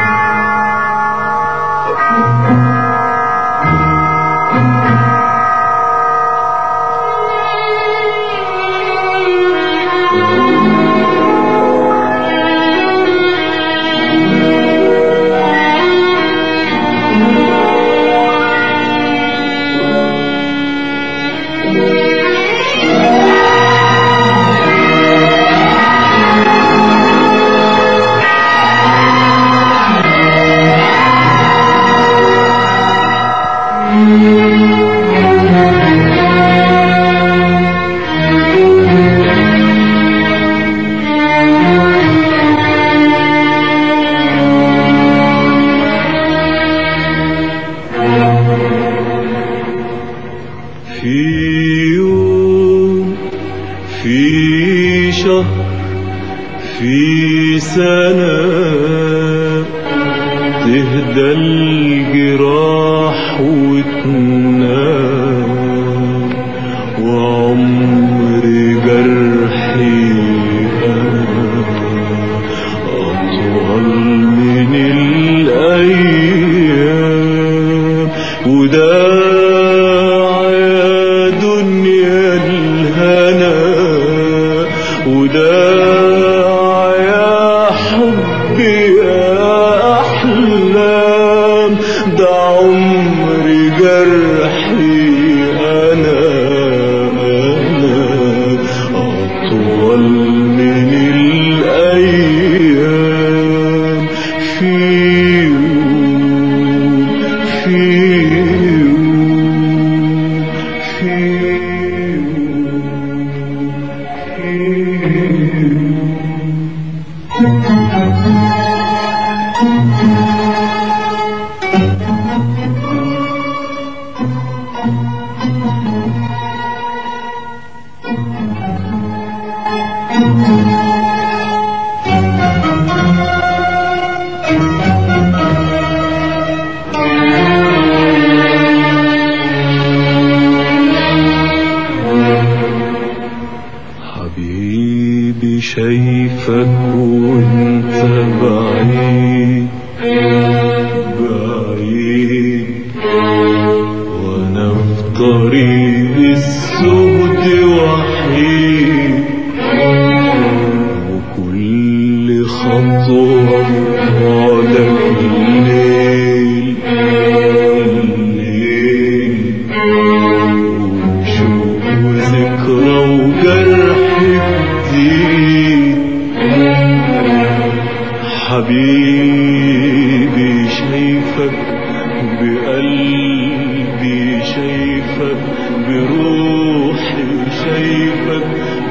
في يوم في شهر في سنة تهدى الجراح وتنام وعمر جرحي أنا أطول من الأيام وداع يا دنيا الهنا وداع يا حبي يا أحلام ده عمري جرحي أنا أنا أطول من الأيام في يوم في يوم في يوم في يوم حبيبي شايفك وانت بعيد بعيد وانا في طريق السود وحيد وكل خطوة بعدك الليل الليل وشوق وذكرى وجرح جديد حبيبي شايفك بقلبي شايفك بروحي شايفك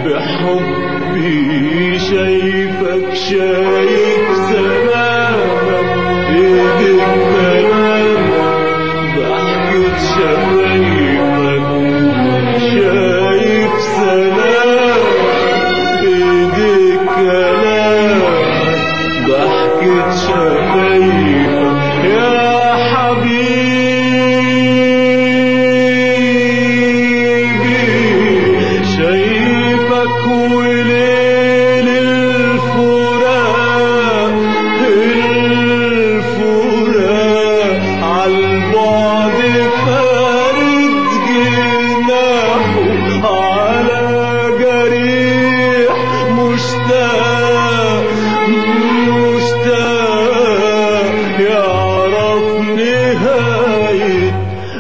بحبي شايفك شايف سلامك ايدك كلامك ضحكة شفايفك شايف سلامك ايدك كلامك ضحكة شفايفك يا حبيبي شايفك وليل الفراق الفراق عالبعد فارد جناحه على جريح مشتاق مشتاق يعرف نهاية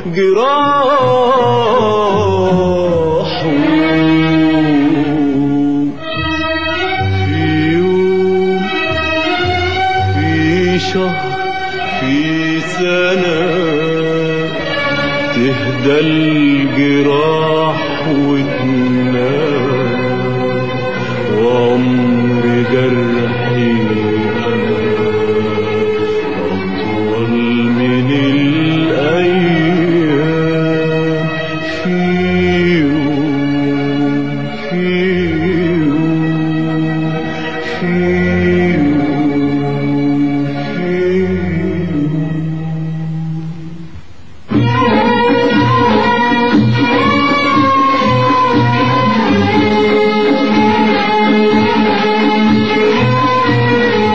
جراحه في يوم في شهر في سنة تهدى الجراح وتنام وعمر جرحي أنا أطول من الأيام في يوم في يوم في يوم في يوم Thank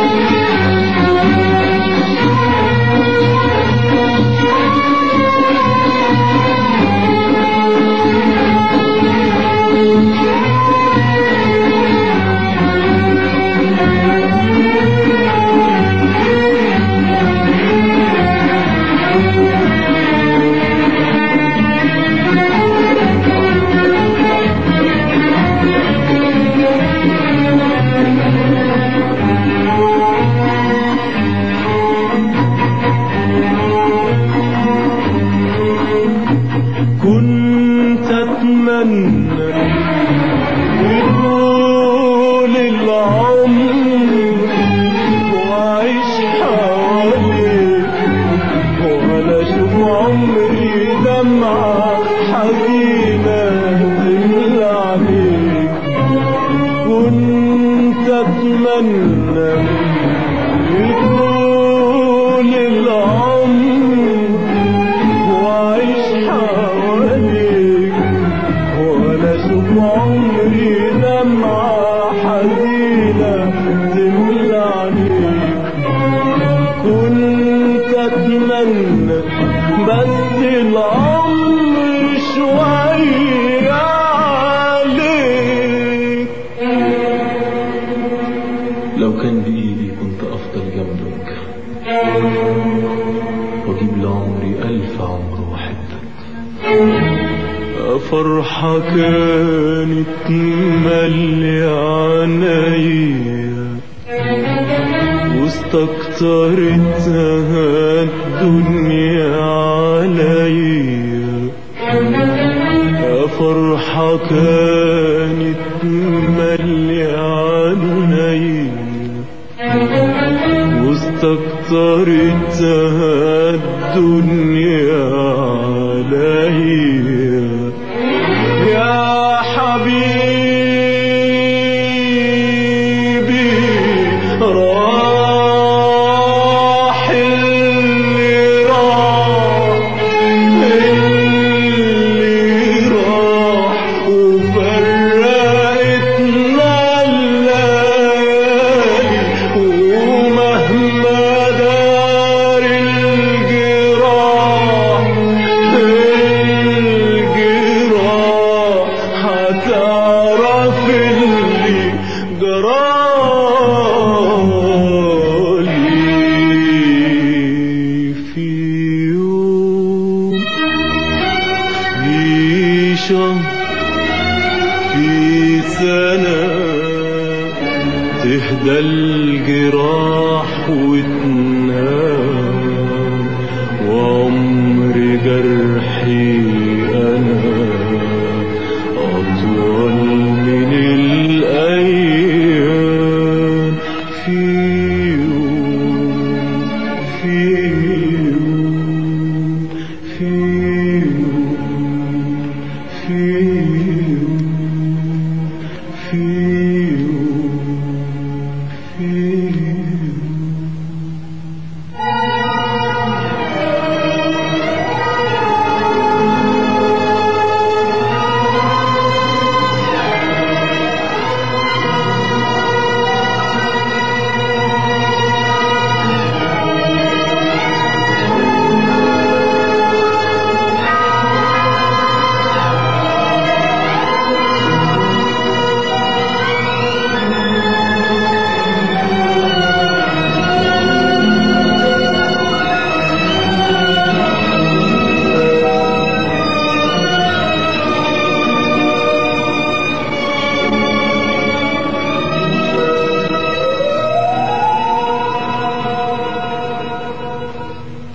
بتمنى بس العمر شوية عليك لو كان بإيدي كنت أفضل جنبك وأجيب لعمري ألف عمر وحدك فرحة كانت مالية عينيا واستكترتها الدنيا عليا يا فرحة كانت مالية عينيا واستكترتها الدنيا عليا يا حبيبي راح اللي راح اللي راح وفرقتنا الليالي ومهما دار الجراح الجراح هتعرف اللي جرالي في يوم في شهر في سنة تهدى الجراح وتنام